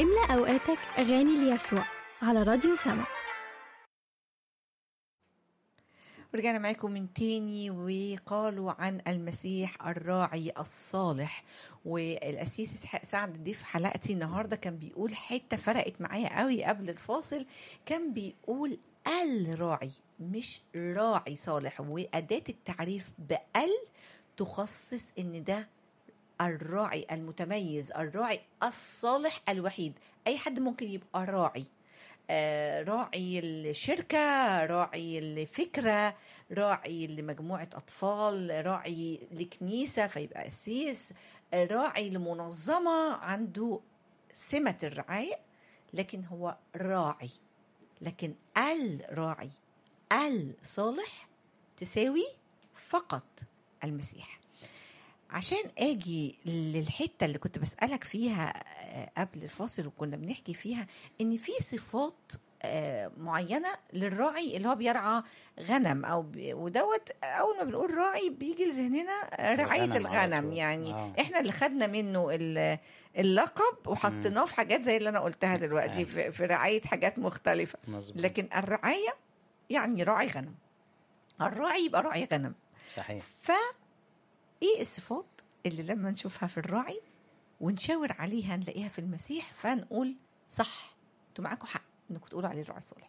املأ أوقاتك أغاني ليسوع على راديو سما ورجعنا معاكم من تاني وقالوا عن المسيح الراعي الصالح والاسيس اسحاق سعد ضيف حلقتي النهارده كان بيقول حته فرقت معايا قوي قبل الفاصل كان بيقول الراعي مش راعي صالح واداه التعريف بال تخصص ان ده الراعي المتميز الراعي الصالح الوحيد اي حد ممكن يبقى راعي آه، راعي الشركة راعي الفكرة راعي لمجموعة أطفال راعي لكنيسة فيبقى أسيس آه، راعي لمنظمة عنده سمة الرعاية لكن هو راعي لكن الراعي الصالح تساوي فقط المسيح عشان اجي للحته اللي كنت بسالك فيها آه، قبل الفاصل وكنا بنحكي فيها ان في صفات آه، معينه للراعي اللي هو بيرعى غنم او بي- ودوت اول ما بنقول راعي بيجي لذهننا رعايه الغنم على الغنم طول. يعني آه. احنا اللي خدنا منه ال- اللقب وحطيناه في حاجات زي اللي انا قلتها دلوقتي أيوة. في في رعايه حاجات مختلفه مظبوط لكن الرعايه يعني راعي غنم الراعي يبقى راعي غنم صحيح ف ايه الصفات اللي لما نشوفها في الراعي ونشاور عليها نلاقيها في المسيح فنقول صح انتوا معاكم حق انكم تقولوا عليه الراعي الصالح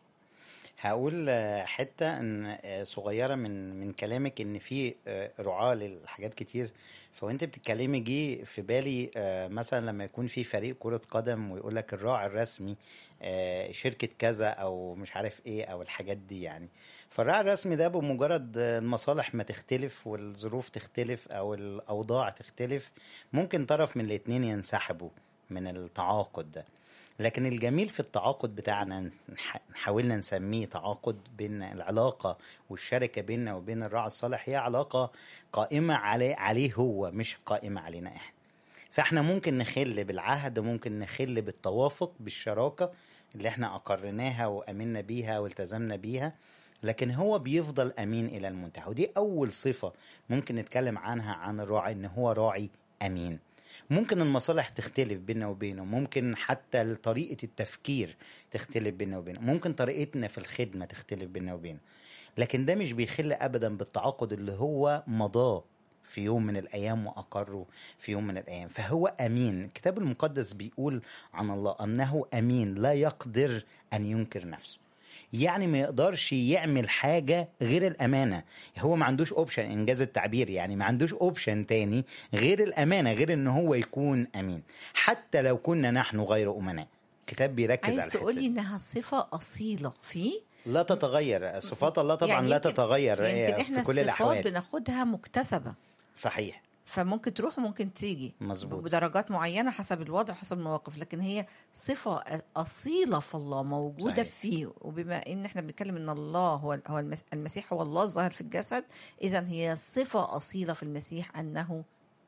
هقول آه، حته ان آه، صغيره من من كلامك ان في آه، رعاه للحاجات كتير فوانت بتتكلمي جه في بالي آه، مثلا لما يكون في فريق كره قدم ويقول لك الراعي الرسمي آه، شركه كذا او مش عارف ايه او الحاجات دي يعني فالراعي الرسمي ده بمجرد آه، المصالح ما تختلف والظروف تختلف او الاوضاع تختلف ممكن طرف من الاتنين ينسحبوا من التعاقد ده لكن الجميل في التعاقد بتاعنا نح- حاولنا نسميه تعاقد بين العلاقة والشركة بيننا وبين الراعي الصالح هي علاقة قائمة عليه, عليه هو مش قائمة علينا احنا فاحنا ممكن نخل بالعهد ممكن نخل بالتوافق بالشراكة اللي احنا أقرناها وأمنا بيها والتزمنا بيها لكن هو بيفضل أمين إلى المنتهى ودي أول صفة ممكن نتكلم عنها عن الراعي إن هو راعي أمين ممكن المصالح تختلف بيننا وبينه ممكن حتى طريقة التفكير تختلف بيننا وبينه ممكن طريقتنا في الخدمة تختلف بيننا وبينه لكن ده مش بيخل أبدا بالتعاقد اللي هو مضاه في يوم من الأيام وأقره في يوم من الأيام فهو أمين الكتاب المقدس بيقول عن الله أنه أمين لا يقدر أن ينكر نفسه يعني ما يقدرش يعمل حاجة غير الأمانة هو ما عندوش اوبشن إنجاز التعبير يعني ما عندوش اوبشن تاني غير الأمانة غير إن هو يكون أمين حتى لو كنا نحن غير أمناء الكتاب بيركز عايز على الحتة تقولي دي. انها صفه اصيله فيه لا تتغير صفات الله طبعا يعني لا يمكن- تتغير يمكن آه، احنا في كل الصفات الأحوال بناخدها مكتسبه صحيح فممكن تروح وممكن تيجي مظبوط بدرجات معينه حسب الوضع وحسب المواقف لكن هي صفه اصيله في الله موجوده صحيح. فيه وبما ان احنا بنتكلم ان الله هو هو المس- المسيح هو الله الظاهر في الجسد اذا هي صفه اصيله في المسيح انه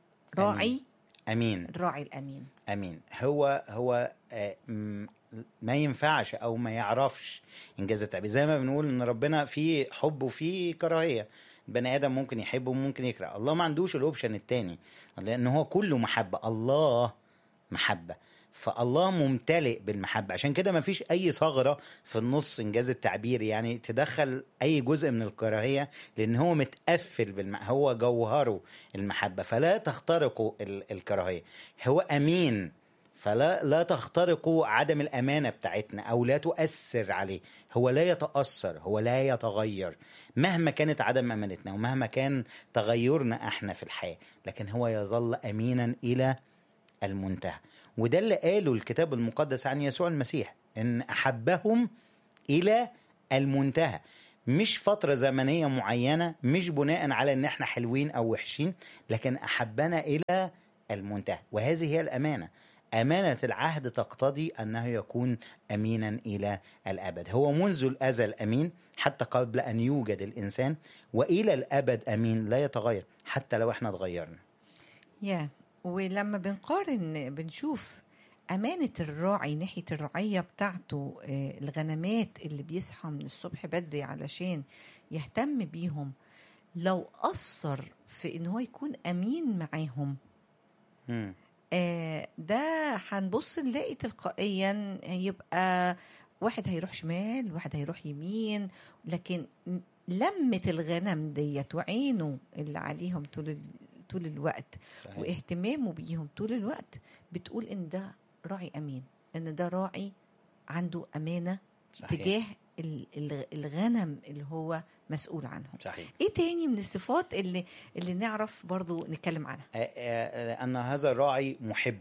راعي أمين الراعي الامين امين هو هو آه، م- ما ينفعش او ما يعرفش انجاز التعبير زي ما بنقول ان ربنا فيه حب وفيه كراهيه بني ادم ممكن يحب وممكن يكره الله ما عندوش الاوبشن التاني لان هو كله محبه الله محبه فالله ممتلئ بالمحبة عشان كده ما فيش أي ثغرة في النص إنجاز التعبير يعني تدخل أي جزء من الكراهية لأن هو متقفل بالم... هو جوهره المحبة فلا تخترقوا ال... الكراهية هو أمين فلا لا تخترقوا عدم الأمانة بتاعتنا أو لا تؤثر عليه هو لا يتأثر هو لا يتغير مهما كانت عدم أمانتنا ومهما كان تغيرنا احنا في الحياة لكن هو يظل أمينا إلى المنتهى وده اللي قاله الكتاب المقدس عن يسوع المسيح ان احبهم الى المنتهى مش فترة زمنية معينة مش بناء على ان احنا حلوين او وحشين لكن احبنا الى المنتهى وهذه هي الامانة أمانة العهد تقتضي أنه يكون أمينا إلى الأبد هو منذ الأزل أمين حتى قبل أن يوجد الإنسان وإلى الأبد أمين لا يتغير حتى لو احنا اتغيرنا يا ولما بنقارن بنشوف أمانة الراعي ناحية الرعية بتاعته آه، الغنمات اللي بيصحى من الصبح بدري علشان يهتم بيهم لو أثر في إن هو يكون أمين معاهم مم. آه، ده هنبص نلاقي تلقائيا يبقى واحد هيروح شمال واحد هيروح يمين لكن م- لمة الغنم ديت وعينه اللي عليهم طول ال- طول الوقت صحيح. واهتمامه بيهم طول الوقت بتقول ان ده راعي امين ان ده راعي عنده امانه صحيح. تجاه ال- ال- الغنم اللي هو مسؤول عنهم صحيح ايه تاني من الصفات اللي اللي نعرف برضو نتكلم عنها آه، آه، ان هذا الراعي محب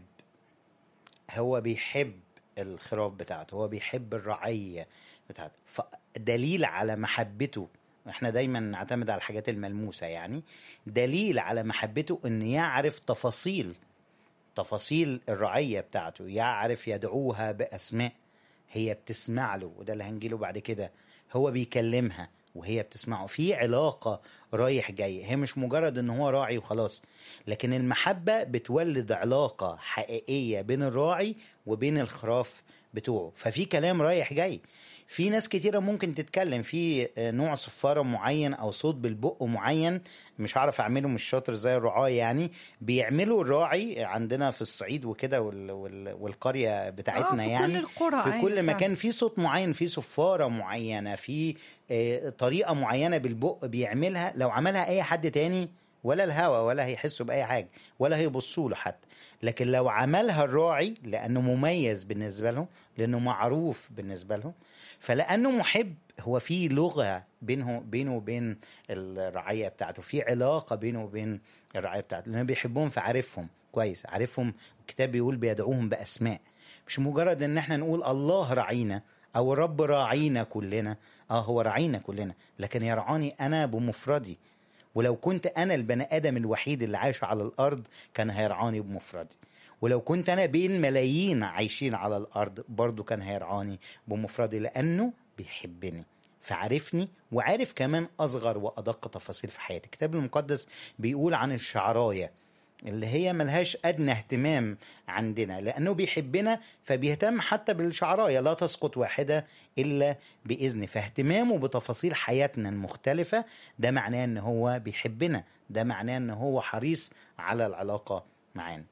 هو بيحب الخراف بتاعته هو بيحب الرعية بتاعته فدليل على محبته احنا دايما نعتمد على الحاجات الملموسة يعني دليل على محبته ان يعرف تفاصيل تفاصيل الرعية بتاعته يعرف يدعوها بأسماء هي بتسمع له وده اللي هنجيله بعد كده هو بيكلمها وهي بتسمعه في علاقة رايح جاي هي مش مجرد ان هو راعي وخلاص لكن المحبة بتولد علاقة حقيقية بين الراعي وبين الخراف بتوعه ففي كلام رايح جاي في ناس كتيرة ممكن تتكلم في نوع صفارة معين أو صوت بالبق معين مش هعرف أعمله مش شاطر زي الرعاة يعني بيعملوا الراعي عندنا في الصعيد وكده وال- وال- والقرية بتاعتنا في يعني كل القرى في أيوة كل فعلا. مكان في صوت معين في صفارة معينة في آه، طريقة معينة بالبق بيعملها لو عملها أي حد تاني ولا الهوا ولا هيحسوا بأي حاجة ولا هيبصوا له حتى لكن لو عملها الراعي لأنه مميز بالنسبة لهم لأنه معروف بالنسبة لهم فلأنه محب هو في لغة بينه بينه وبين الرعية بتاعته في علاقة بينه وبين الرعية بتاعته لأنه بيحبهم فعارفهم كويس عارفهم الكتاب بيقول بيدعوهم بأسماء مش مجرد ان احنا نقول الله راعينا او الرب راعينا كلنا اه هو راعينا كلنا لكن يرعاني انا بمفردي ولو كنت انا البني ادم الوحيد اللي عايش على الارض كان هيرعاني بمفردي ولو كنت انا بين ملايين عايشين على الارض برضو كان هيرعاني بمفردي لانه بيحبني فعارفني وعارف كمان اصغر وادق تفاصيل في حياتي الكتاب المقدس بيقول عن الشعرايه اللي هي ملهاش ادنى اهتمام عندنا لانه بيحبنا فبيهتم حتى بالشعرايه لا تسقط واحده الا باذن فاهتمامه بتفاصيل حياتنا المختلفه ده معناه ان هو بيحبنا ده معناه ان هو حريص على العلاقه معانا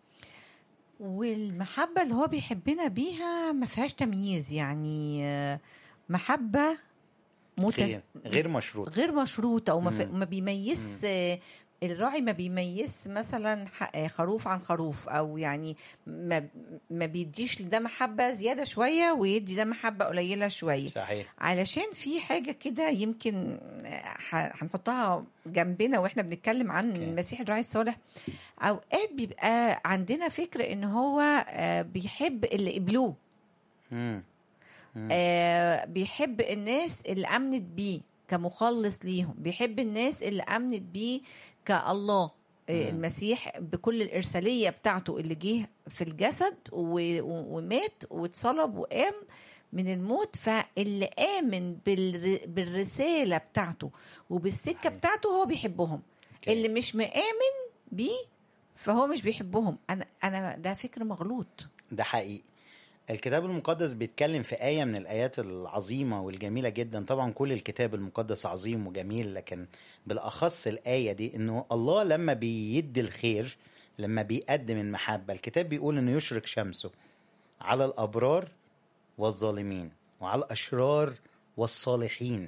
والمحبة اللي هو بيحبنا بيها ما فيهاش تمييز يعني آه، محبة متز... غير غير مشروط غير مشروطة وما في... مم. ما بيميز آه، الراعي ما بيميز مثلا ح- آه، خروف عن خروف او يعني ما ما بيديش لده محبة زيادة شوية ويدي ده محبة قليلة شوية صحيح علشان في حاجة كده يمكن ح- هنحطها جنبنا واحنا بنتكلم عن أوكي. المسيح الراعي الصالح اوقات بيبقى عندنا فكر ان هو آه، بيحب اللي قبلوه مم. مم. آه، بيحب الناس اللي امنت بيه كمخلص ليهم بيحب الناس اللي امنت بيه كالله آه، مم. المسيح بكل الارساليه بتاعته اللي جه في الجسد و- و- ومات واتصلب وقام من الموت فاللي امن بالر- بالرساله بتاعته وبالسكه صحيح. بتاعته هو بيحبهم أوكي. اللي مش مآمن بيه فهو مش بيحبهم انا انا ده فكر مغلوط ده حقيقي الكتاب المقدس بيتكلم في آية من الآيات العظيمة والجميلة جدا طبعا كل الكتاب المقدس عظيم وجميل لكن بالأخص الآية دي إنه الله لما بيدي الخير لما بيقدم المحبة الكتاب بيقول إنه يشرق شمسه على الأبرار والظالمين وعلى الأشرار والصالحين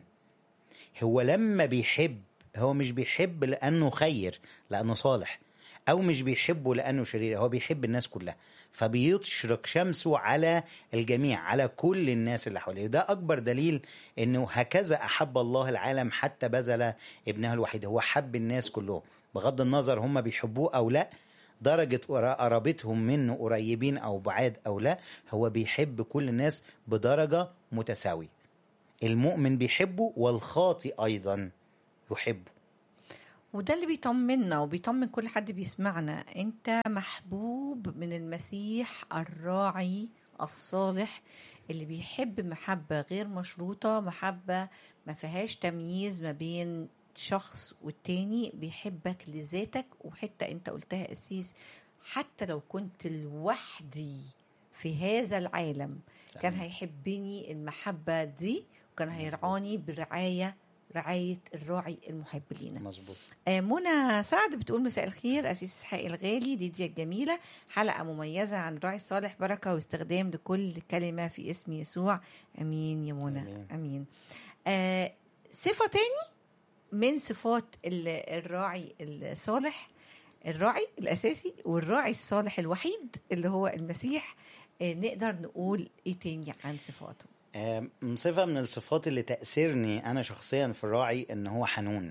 هو لما بيحب هو مش بيحب لأنه خير لأنه صالح أو مش بيحبه لأنه شرير هو بيحب الناس كلها فبيشرق شمسه على الجميع على كل الناس اللي حواليه ده أكبر دليل أنه هكذا أحب الله العالم حتى بذل ابنه الوحيد هو حب الناس كلهم بغض النظر هم بيحبوه أو لا درجة قرابتهم منه قريبين أو بعاد أو لا هو بيحب كل الناس بدرجة متساوية المؤمن بيحبه والخاطئ أيضا يحبه وده اللي بيطمنا وبيطمن كل حد بيسمعنا انت محبوب من المسيح الراعي الصالح اللي بيحب محبة غير مشروطة محبة ما فيهاش تمييز ما بين شخص والتاني بيحبك لذاتك وحتى انت قلتها أسيس حتى لو كنت لوحدي في هذا العالم كان صحيح. هيحبني المحبة دي وكان هيرعاني برعاية رعايه الراعي المحب لينا مظبوط آه، منى سعد بتقول مساء الخير أسيس إسحاق الغالي ليديا الجميلة حلقة مميزة عن الراعي الصالح بركة واستخدام لكل كلمة في اسم يسوع أمين يا منى أمين. أمين, أمين. آه صفة تاني من صفات ال- الراعي الصالح الراعي الأساسي والراعي الصالح الوحيد اللي هو المسيح آه نقدر نقول إيه تاني عن صفاته آم، صفة من الصفات اللي تأثرني أنا شخصيا في الراعي إن هو حنون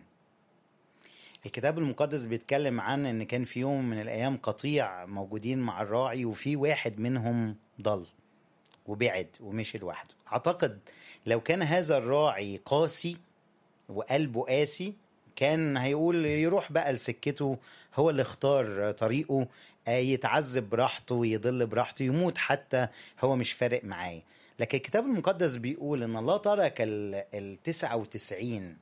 الكتاب المقدس بيتكلم عن إن كان في يوم من الأيام قطيع موجودين مع الراعي وفي واحد منهم ضل وبعد ومشي لوحده أعتقد لو كان هذا الراعي قاسي وقلبه قاسي كان هيقول يروح بقى لسكته هو اللي اختار طريقه آه، يتعذب براحته ويضل براحته يموت حتى هو مش فارق معاه لكن الكتاب المقدس بيقول ان الله ترك ال ال 99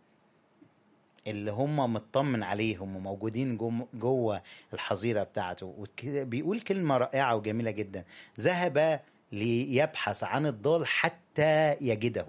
اللي هم مطمن عليهم وموجودين جم- جوه الحظيره بتاعته وك- بيقول كلمه رائعه وجميله جدا ذهب ليبحث عن الضال حتى يجده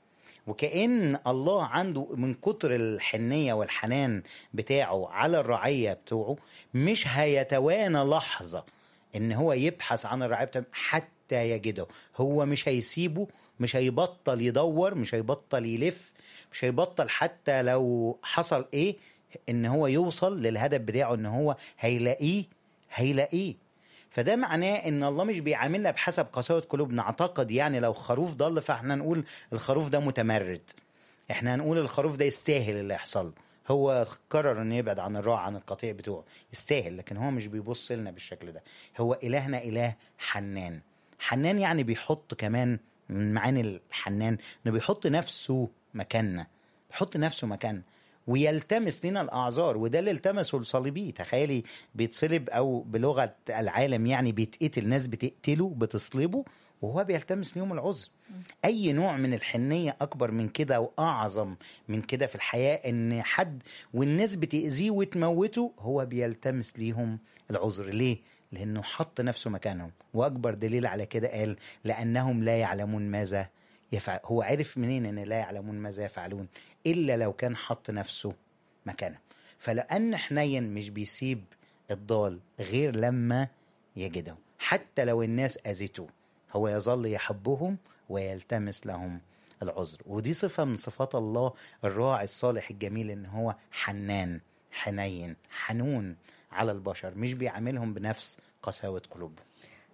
وكأن الله عنده من كتر الحنية والحنان بتاعه على الرعية بتوعه مش هيتوانى لحظة ان هو يبحث عن الرعاية بتاعه حتى يجده هو مش هيسيبه مش هيبطل يدور مش هيبطل يلف مش هيبطل حتى لو حصل ايه ان هو يوصل للهدف بتاعه ان هو هيلاقيه هيلاقيه فده معناه ان الله مش بيعاملنا بحسب قساوه قلوبنا اعتقد يعني لو خروف ضل فاحنا نقول الخروف ده متمرد احنا هنقول الخروف ده يستاهل اللي يحصل له. هو قرر انه يبعد عن الراعي عن القطيع بتوعه يستاهل لكن هو مش بيبص لنا بالشكل ده هو الهنا اله حنان حنان يعني بيحط كمان من معاني الحنان انه بيحط نفسه مكاننا بيحط نفسه مكاننا ويلتمس لنا الاعذار وده اللي التمسه الصليبي تخيلي بيتصلب او بلغه العالم يعني بيتقتل ناس بتقتله بتصلبه وهو بيلتمس ليهم العذر اي نوع من الحنيه اكبر من كده واعظم من كده في الحياه ان حد والناس بتاذيه وتموته هو بيلتمس ليهم العذر ليه لانه حط نفسه مكانهم واكبر دليل على كده قال لانهم لا يعلمون ماذا يفعل هو عرف منين ان لا يعلمون ماذا يفعلون الا لو كان حط نفسه مكانه فلان حنين مش بيسيب الضال غير لما يجده حتى لو الناس اذته هو يظل يحبهم ويلتمس لهم العذر ودي صفه من صفات الله الراعي الصالح الجميل ان هو حنان حنين حنون على البشر مش بيعاملهم بنفس قساوه قلوبهم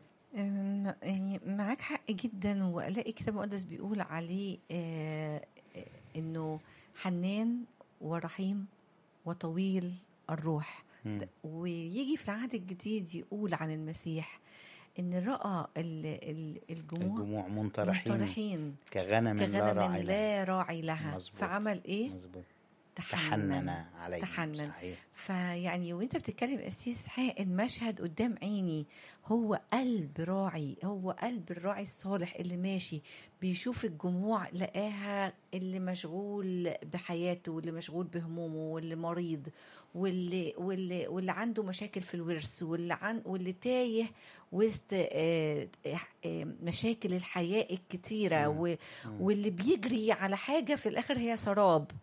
أم، يعني معاك حق جدا والاقي الكتاب المقدس بيقول عليه آه، آه، انه حنان ورحيم وطويل الروح مم. ويجي في العهد الجديد يقول عن المسيح ان راى ال- ال- الجموع الجموع منطرحين منطرحين كغنم لا كغنم راعي لها لا راعي لها مظبوط. فعمل ايه مظبوط تحنن تحنن عليهم تحنن. صحيح فيعني وانت بتتكلم اسيس حق المشهد قدام عيني هو قلب راعي هو قلب الراعي الصالح اللي ماشي بيشوف الجموع لقاها اللي مشغول بحياته واللي مشغول بهمومه واللي مريض واللي واللي واللي عنده مشاكل في الورث واللي عن واللي تايه وسط آه، آه، مشاكل الحياه الكتيره مم. و- مم. واللي بيجري على حاجه في الاخر هي سراب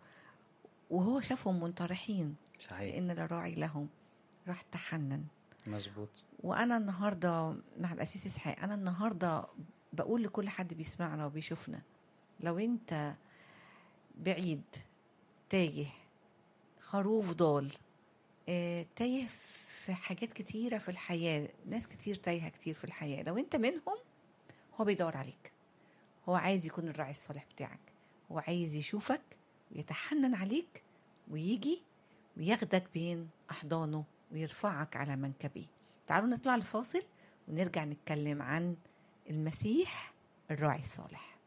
وهو شافهم منطرحين صحيح لان لا راعي لهم راح تحنن مظبوط وانا النهارده مع الاسيس اسحاق انا النهارده بقول لكل حد بيسمعنا وبيشوفنا لو انت بعيد تايه خروف ضال آه، تايه في حاجات كتيره في الحياه ناس كتير تايهه كتير في الحياه لو انت منهم هو بيدور عليك هو عايز يكون الراعي الصالح بتاعك هو عايز يشوفك ويتحنن عليك ويجي وياخدك بين أحضانه ويرفعك على منكبيه تعالوا نطلع الفاصل ونرجع نتكلم عن المسيح الراعي الصالح